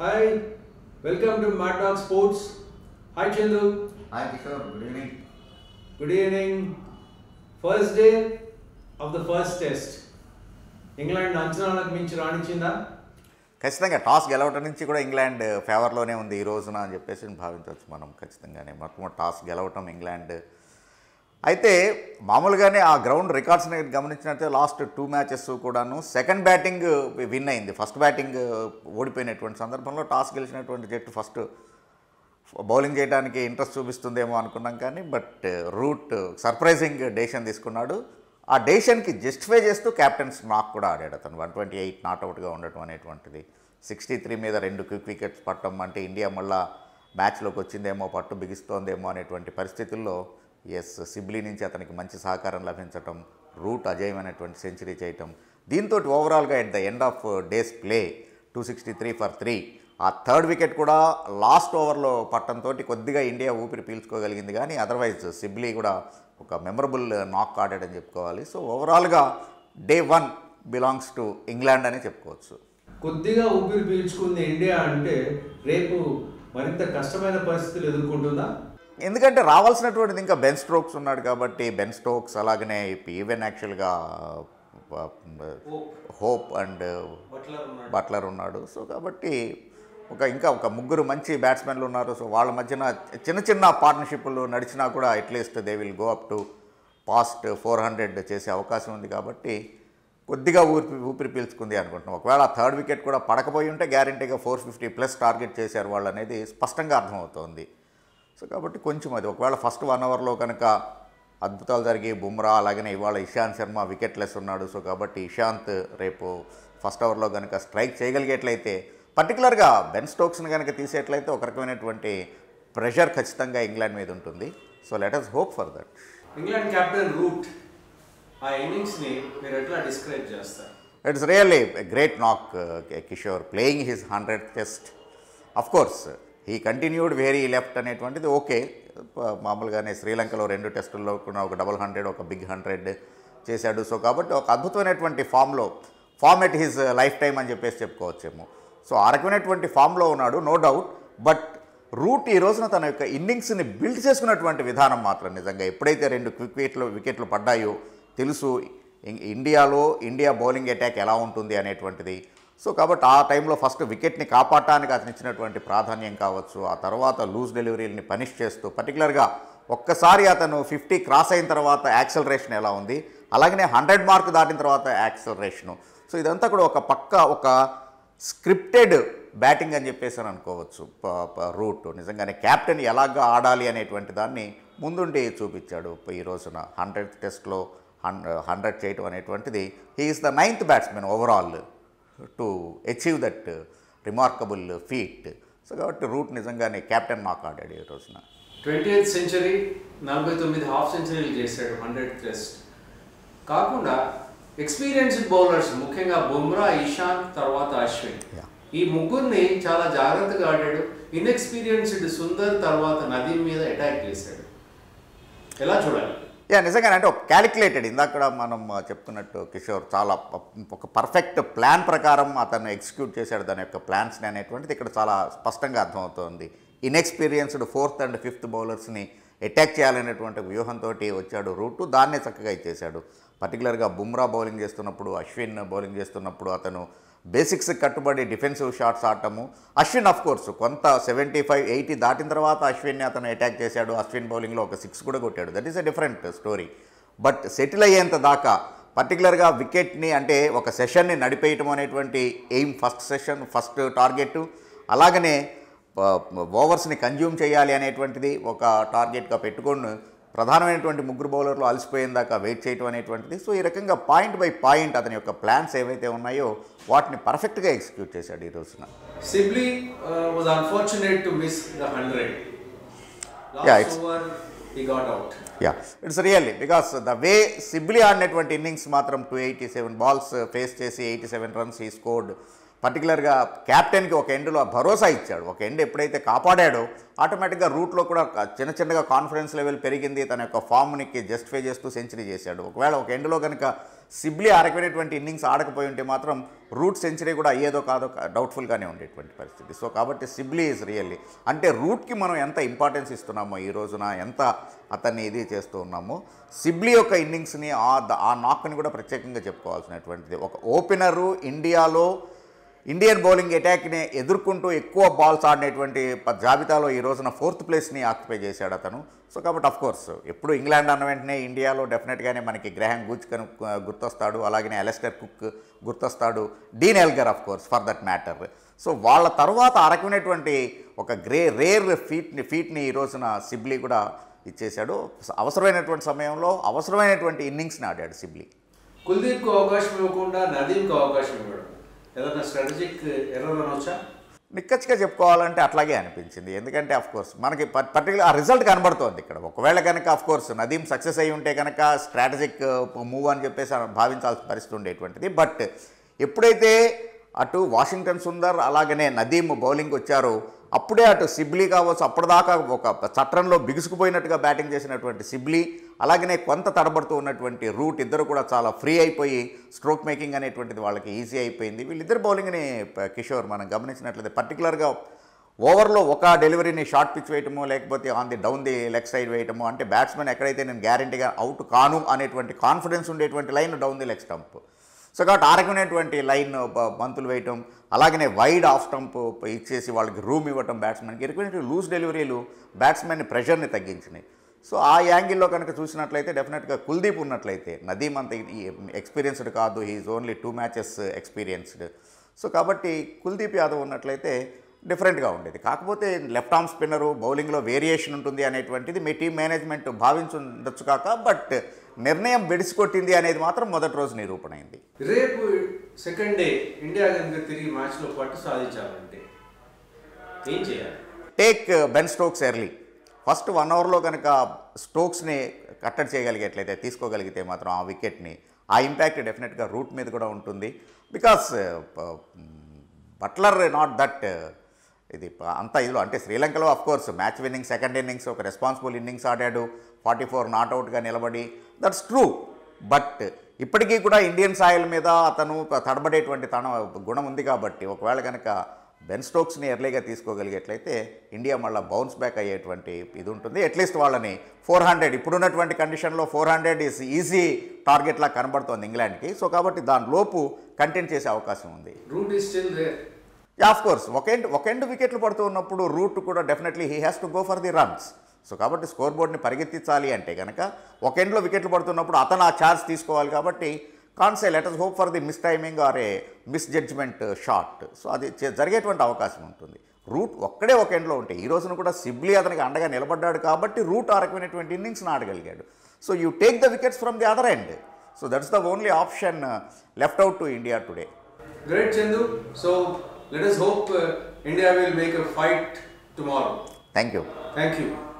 Hi, welcome to Mad Dog Sports. Hi Chandu, hi Kishore good evening good evening. First day of the first test. England అంచనాలకు మించి రాణించిందా ఖచ్చితంగా toss గెలవటం నుంచి కూడా England ఫేవర్లోనే ఉంది ఈ రోజున అని చెప్పేసి భావించవచ్చు మనం ఖచ్చితంగానే మొట్టమొదటి టాస్ గెలవటం ఇంగ్లాండ్ అయితే మామూలుగానే ఆ గ్రౌండ్ రికార్డ్స్ని గమనించినట్టే లాస్ట్ టూ మ్యాచెస్ కూడాను సెకండ్ బ్యాటింగ్ విన్ అయింది ఫస్ట్ బ్యాటింగ్ ఓడిపోయినటువంటి సందర్భంలో టాస్ గెలిచినటువంటి జట్టు ఫస్ట్ బౌలింగ్ చేయడానికి ఇంట్రెస్ట్ చూపిస్తుందేమో అనుకున్నాం కానీ బట్ రూట్ సర్ప్రైజింగ్ డేషన్ తీసుకున్నాడు ఆ డేషన్కి జస్టిఫై చేస్తూ క్యాప్టెన్స్ నాక్ కూడా ఆడాడు అతను వన్ ట్వంటీ ఎయిట్ నాట్అవుట్గా ఉండటం అనేటువంటిది సిక్స్టీ త్రీ మీద రెండు క్విక్ వికెట్స్ పట్టడం అంటే ఇండియా మళ్ళా మ్యాచ్లోకి వచ్చిందేమో పట్టు బిగిస్తోందేమో అనేటువంటి పరిస్థితుల్లో ఎస్ సిబ్లీ నుంచి అతనికి మంచి సహకారం లభించటం రూట్ అజయమైనటువంటి సెంచరీ చేయటం దీంతో ఓవరాల్గా at the end of days play two sixty three for three ఆ థర్డ్ వికెట్ కూడా లాస్ట్ ఓవర్లో పట్టంతో కొద్దిగా ఇండియా ఊపిరి పీల్చుకోగలిగింది కానీ అదర్వైజ్ సిబ్లీ కూడా ఒక మెమరబుల్ నాక్ ఆడాడని చెప్పుకోవాలి సో ఓవరాల్గా day one belongs to England అని చెప్పుకోవచ్చు కొద్దిగా ఊపిరి పీల్చుకుంది ఇండియా అంటే రేపు మరింత కష్టమైన పరిస్థితులు ఎదుర్కొంటుందా ఎందుకంటే రావాల్సినటువంటిది ఇంకా బెన్ స్ట్రోక్స్ ఉన్నాడు కాబట్టి బెన్ స్టోక్స్ అలాగనే ఈవెన్ యాక్చువల్గా హోప్ అండ్ బట్లర్ ఉన్నాడు సో కాబట్టి ఒక ఇంకా ఒక ముగ్గురు మంచి బ్యాట్స్మెన్లు ఉన్నారు సో వాళ్ళ మధ్యన చిన్న చిన్న పార్ట్నర్షిప్లు నడిచినా కూడా at least they will go up to past four hundred చేసే అవకాశం ఉంది కాబట్టి కొద్దిగా ఊపిరి ఊపిరి పీల్చుకుంది అనుకుంటున్నాం ఒకవేళ థర్డ్ వికెట్ కూడా పడకపోయి ఉంటే గ్యారంటీగా ఫోర్ ఫిఫ్టీ ప్లస్ టార్గెట్ చేశారు వాళ్ళు అనేది స్పష్టంగా అర్థమవుతోంది సో కాబట్టి కొంచెం అది ఒకవేళ ఫస్ట్ వన్ అవర్లో కనుక అద్భుతాలు జరిగి బుమ్రా అలాగనే ఇవాళ ఇషాంత్ శర్మ వికెట్లెస్ ఉన్నాడు సో కాబట్టి ఇషాంత్ రేపు ఫస్ట్ అవర్లో కనుక స్ట్రైక్ చేయగలిగేట్లయితే పర్టికులర్గా బెన్ స్టోక్స్ని కనుక తీసేట్లయితే ఒక రకమైనటువంటి ప్రెషర్ ఖచ్చితంగా ఇంగ్లాండ్ మీద ఉంటుంది so let us hope for that England captain Root ఆ ఇన్నింగ్స్ని మీరు ఎట్లా డిస్క్రైబ్ చేస్తారు it's really great knock Kishore playing his hundred test of course he continued very left అనేటువంటిది ఓకే మామూలుగానే శ్రీలంకలో రెండు టెస్టుల్లో కూడా ఒక డబల్ హండ్రెడ్ ఒక బిగ్ హండ్రెడ్ చేశాడు సో కాబట్టి ఒక అద్భుతమైనటువంటి ఫామ్లో form at his lifetime అని చెప్పేసి చెప్పుకోవచ్చేమో సో ఆ రకమైనటువంటి ఫామ్లో ఉన్నాడు నో డౌట్ బట్ రూట్ ఈ రోజున తన యొక్క ఇన్నింగ్స్ని బిల్డ్ చేసుకున్నటువంటి విధానం మాత్రం నిజంగా ఎప్పుడైతే రెండు క్విక్ వికెట్లు వికెట్లు పడ్డాయో తెలుసు ఇం- ఇండియాలో ఇండియా బౌలింగ్ అటాక్ ఎలా ఉంటుంది అనేటువంటిది సో కాబట్టి ఆ టైంలో ఫస్ట్ వికెట్ని కాపాడటానికి అతను ఇచ్చినటువంటి ప్రాధాన్యం కావచ్చు ఆ తర్వాత లూజ్ డెలివరీని పనిష్ చేస్తూ పర్టికులర్గా ఒక్కసారి అతను ఫిఫ్టీ క్రాస్ అయిన తర్వాత యాక్సలరేషన్ ఎలా ఉంది అలాగనే హండ్రెడ్ మార్క్ దాటిన తర్వాత యాక్సలరేషను సో ఇదంతా కూడా ఒక పక్క ఒక స్క్రిప్టెడ్ బ్యాటింగ్ అని చెప్పేసి అని అనుకోవచ్చు ప- ప- రూట్ నిజంగానే క్యాప్టెన్ ఎలాగా ఆడాలి అనేటువంటి దాన్ని ముందుండి చూపించాడు ఈ రోజున హండ్రెడ్ టెస్ట్లో హన్ హండ్రెడ్ చేయటం అనేటువంటిది he is the ninth batsman overall to achieve that remarkable feat so కాబట్టి రూట్ నిజంగానే క్యాప్టెన్ నాక్ ఆడాడు ఈ రోజున ట్వంటీ ఎయిత్ సెంచరీ నలభై తొమ్మిది హాఫ్ సెంచరీలు చేశాడు హండ్రెడ్ టెస్ట్ కాకుండా ఎక్స్పీరియన్స్డ్ బౌలర్స్ ముఖ్యంగా బుమ్రా ఇషాంత్ తర్వాత అశ్విన్ Yeah. ఈ ముగ్గురిని చాలా జాగ్రత్తగా ఆడాడు ఇన్ఎక్స్పీరియన్స్డ్ సుందర్ తర్వాత నదీం మీద అటాక్ చేశాడు ఎలా చూడాలి యా నిజంగానే అంటే ఒక క్యాలిక్యులేటెడ్ ఇందాక మనం ఆ, చెప్పుకున్నట్టు కిషోర్ చాలా ప- ఒక పర్ఫెక్ట్ ప్లాన్ ప్రకారం అతను ఎగ్జిక్యూట్ చేశాడు దాని యొక్క ప్లాన్స్ని అనేటువంటిది ఇక్కడ చాలా స్పష్టంగా అర్థమవుతోంది ఇన్ఎక్స్పీరియన్స్డ్ ఫోర్త్ అండ్ ఫిఫ్త్ బౌలర్స్ని అటాక్ చేయాలనేటువంటి వ్యూహంతో వచ్చాడు రూటు దాన్నే చక్కగా ఇచ్చేశాడు పర్టికులర్గా బుమ్రా బౌలింగ్ చేస్తున్నప్పుడు అశ్విన్ బౌలింగ్ చేస్తున్నప్పుడు అతను బేసిక్స్ కట్టుబడి డిఫెన్సివ్ షాట్స్ ఆడటము అశ్విన్ అఫ్ కోర్స్ కొంత సెవెంటీ ఫైవ్ ఎయిటీ దాటిన తర్వాత అశ్విన్ని అతను అటాక్ చేశాడు అశ్విన్ బౌలింగ్లో ఒక సిక్స్ కూడా కొట్టాడు that is a different story but settle అయ్యేంత దాకా పర్టికులర్గా వికెట్ని అంటే ఒక సెషన్ని నడిపేయటం అనేటువంటి aim first session first target అలాగనే ఓవర్స్ని కన్జ్యూమ్ చేయాలి అనేటువంటిది ఒక టార్గెట్గా పెట్టుకొని ప్రధానమైనటువంటి ముగ్గురు బౌలర్లు అలసిపోయిన దాకా వెయిట్ చేయడం అనేటువంటిది సో ఈ రకంగా పాయింట్ బై పాయింట్ అతని యొక్క ప్లాన్స్ ఏవైతే ఉన్నాయో వాటిని పర్ఫెక్ట్గా ఎగ్జిక్యూట్ చేశాడు ఈ రోజున Sibley was unfortunate to miss the hundred Yeah, it's- over he got out yeah it's really because the way Sibley ఆడినటువంటి ఇన్నింగ్స్ మాత్రం two eighty seven balls face చేసి ఎయిటీ సెవెన్ రన్స్ ఈ స్కోర్డ్ పర్టికులర్గా క్యాప్టెన్కి ఒక ఎండ్లో భరోసా ఇచ్చాడు ఒక ఎండ్ ఎప్పుడైతే కాపాడాడో ఆటోమేటిక్గా రూట్లో కూడా ఒక చిన్న చిన్నగా కాన్ఫిడెన్స్ లెవెల్ పెరిగింది తన యొక్క ఫామ్నికి జస్టిఫై చేస్తూ సెంచరీ చేశాడు ఒకవేళ ఒక ఎండ్లో కనుక సిబ్లీ ఆరకమైనటువంటి ఇన్నింగ్స్ ఆడకపోయి ఉంటే మాత్రం రూట్ సెంచరీ కూడా అయ్యేదో కాదో డౌట్ఫుల్గానే ఉండేటువంటి పరిస్థితి సో కాబట్టి సిబ్లీ ఈజ్ రియల్లీ అంటే రూట్కి మనం ఎంత ఇంపార్టెన్స్ ఇస్తున్నామో ఈ రోజున ఎంత అతన్ని ఇది చేస్తూ ఉన్నామో సిబ్లీ యొక్క ఇన్నింగ్స్ని ఆ ద- ఆ నాక్ని కూడా ప్రత్యేకంగా చెప్పుకోవాల్సినటువంటిది ఒక ఓపెనరు ఇండియాలో ఇండియన్ బౌలింగ్ అటాక్ని ఎదుర్కొంటూ ఎక్కువ బాల్స్ ఆడినటువంటి ప- జాబితాలో ఈ రోజున ఫోర్త్ ప్లేస్ని ఆక్యుపై చేశాడు అతను సో కాబట్టి అఫ్ కోర్స్ ఎప్పుడు ఇంగ్లాండ్ అన్న వెంటనే ఇండియాలో డెఫినెట్గానే మనకి గ్రహాం గూచ్ కను గుర్తొస్తాడు అలాగనే అలెస్టర్ కుక్ గుర్తొస్తాడు Dean Elgar of course for that matter so వాళ్ళ తర్వాత ఆ రకమైనటువంటి ఒక గ్రే రేర్ ఫీట్ని ఫీట్ని ఈ రోజున సిబ్లీ కూడా ఇచ్చేశాడు అవసరమైనటువంటి సమయంలో అవసరమైనటువంటి ఇన్నింగ్స్ని ఆడాడు సిబ్లీ కుల్దీప్కు అవకాశం ఇవ్వకుండా నదీంకు అవకాశం ఇవ్వడం ఏదైనా స్ట్రాటజిక్ ఎర్రర్ అనొచ్చా నిక్కచ్చిగా చెప్పుకోవాలంటే అట్లాగే అనిపించింది ఎందుకంటే అఫ్ కోర్స్ మనకి పర్టికులర్ ఆ రిజల్ట్ కనబడుతోంది ఇక్కడ ఒకవేళ కనుక అఫ్ కోర్స్ నదీం సక్సెస్ అయి ఉంటే కనుక స్ట్రాటజిక్ మూవ్ అని చెప్పేసి భావించాల్సిన పరిస్థితి ఉండేటువంటిది బట్ ఎప్పుడైతే అటు వాషింగ్టన్ సుందర్ అలాగనే నదీం బౌలింగ్ వచ్చారో అప్పుడే అటు సిబ్లీ కావచ్చు అప్పటిదాకా ఒక చట్రంలో బిగుసుకుపోయినట్టుగా బ్యాటింగ్ చేసినటువంటి సిబ్లీ అలాగనే కొంత తడబడుతూ ఉన్నటువంటి రూట్ ఇద్దరు కూడా చాలా ఫ్రీ అయిపోయి స్ట్రోక్ మేకింగ్ అనేటువంటిది వాళ్ళకి ఈజీ అయిపోయింది వీళ్ళిద్దరు బౌలింగ్ని ప- కిషోర్ మనం గమనించినట్లయితే పర్టికులర్గా ఓవర్లో ఒక డెలివరీని షార్ట్ పిచ్ వేయటము లేకపోతే on the down the leg side వేయటము అంటే బ్యాట్స్మెన్ ఎక్కడైతే నేను గ్యారంటీగా అవుట్ కాను అనేటువంటి కాన్ఫిడెన్స్ ఉండేటువంటి line down the leg stump so కాబట్టి ఆ రకమైనటువంటి లైన్ బ- బంతులు వేయటం అలాగనే వైడ్ ఆఫ్ స్టంప్ ఇచ్చేసి వాళ్ళకి రూమ్ ఇవ్వటం బ్యాట్స్మెన్కి ఇటువంటి లూజ్ డెలివరీలు బ్యాట్స్మెన్ ప్రెషర్ని తగ్గించినాయి సో ఆ యాంగిల్లో కనుక చూసినట్లయితే డెఫినెట్గా కుల్దీప్ ఉన్నట్లయితే నదీమ్ అంత ఎక్స్పీరియన్స్డ్ కాదు he is only two matches experienced so కాబట్టి కుల్దీప్ యాదవ్ ఉన్నట్లయితే డిఫరెంట్గా ఉండేది కాకపోతే లెఫ్ట్ ఆర్మ్ స్పిన్నరు బౌలింగ్లో వేరియేషన్ ఉంటుంది అనేటువంటిది మీ టీం మేనేజ్మెంట్ భావించుండొచ్చు కాక బట్ నిర్ణయం బెడిసికొట్టింది అనేది మాత్రం మొదటి రోజు నిరూపణ అయింది రేపు సెకండ్ డే ఇండియా కనుక తిరిగి మ్యాచ్లో పట్టు సాధించాలంటే ఏం చేయాలి take Ben Stokes early first one అవర్లో కనుక స్టోక్స్ని కట్టడి చేయగలిగేట్లయితే తీసుకోగలిగితే మాత్రం ఆ వికెట్ని ఆ ఇంపాక్ట్ డెఫినెట్గా రూట్ మీద కూడా ఉంటుంది బికాస్ బట్లర్ నాట్ దట్ ఇది ప- అంత ఇదిలో అంటే శ్రీలంకలో of course match winning second innings ఒక రెస్పాన్సిబుల్ ఇన్నింగ్స్ ఆడాడు ఫార్టీ ఫోర్ నాట్అవుట్గా నిలబడి దట్స్ ట్రూ బట్ ఇప్పటికీ కూడా ఇండియన్ సాయిల్ మీద అతను తడబడేటువంటి తన గుణం ఉంది కాబట్టి ఒకవేళ కనుక బెన్ స్టోక్స్ని ఎర్లీగా తీసుకోగలిగేట్లయితే ఇండియా మళ్ళీ బౌన్స్ బ్యాక్ అయ్యేటువంటి ఇది ఉంటుంది అట్లీస్ట్ వాళ్ళని ఫోర్ హండ్రెడ్ ఇప్పుడున్నటువంటి కండిషన్లో ఫోర్ హండ్రెడ్ ఈజ్ ఈజీ టార్గెట్లా కనబడుతోంది ఇంగ్లాండ్కి సో కాబట్టి దాని లోపు కంటెంట్ చేసే అవకాశం ఉంది Root is still there of course ఒక ఎండ్ ఒక ఎండ్ వికెట్లు పడుతూ ఉన్నప్పుడు రూట్ కూడా definitely he has to go for the runs so కాబట్టి స్కోర్ బోర్డ్ని పరిగెత్తించాలి అంటే కనుక ఒక ఎండ్లో వికెట్లు పడుతున్నప్పుడు అతను ఆ ఛార్జ్ తీసుకోవాలి కాబట్టి కాన్సే లెటర్స్ hope for the mistiming or a misjudgement shot so అది చే- జరిగేటువంటి అవకాశం ఉంటుంది రూట్ ఒక్కడే ఒక ఎండ్లో ఉంటే ఈ రోజున కూడా సిబ్లీ అతనికి అండగా నిలబడ్డాడు కాబట్టి రూట్ ఆ రకమైనటువంటి ఇన్నింగ్స్ని ఆడగలిగాడు so you take the wickets from the other end so that's the only option left out to India today Great, Chandu. So let us hope uh, India will make a fight tomorrow. Thank you Thank you.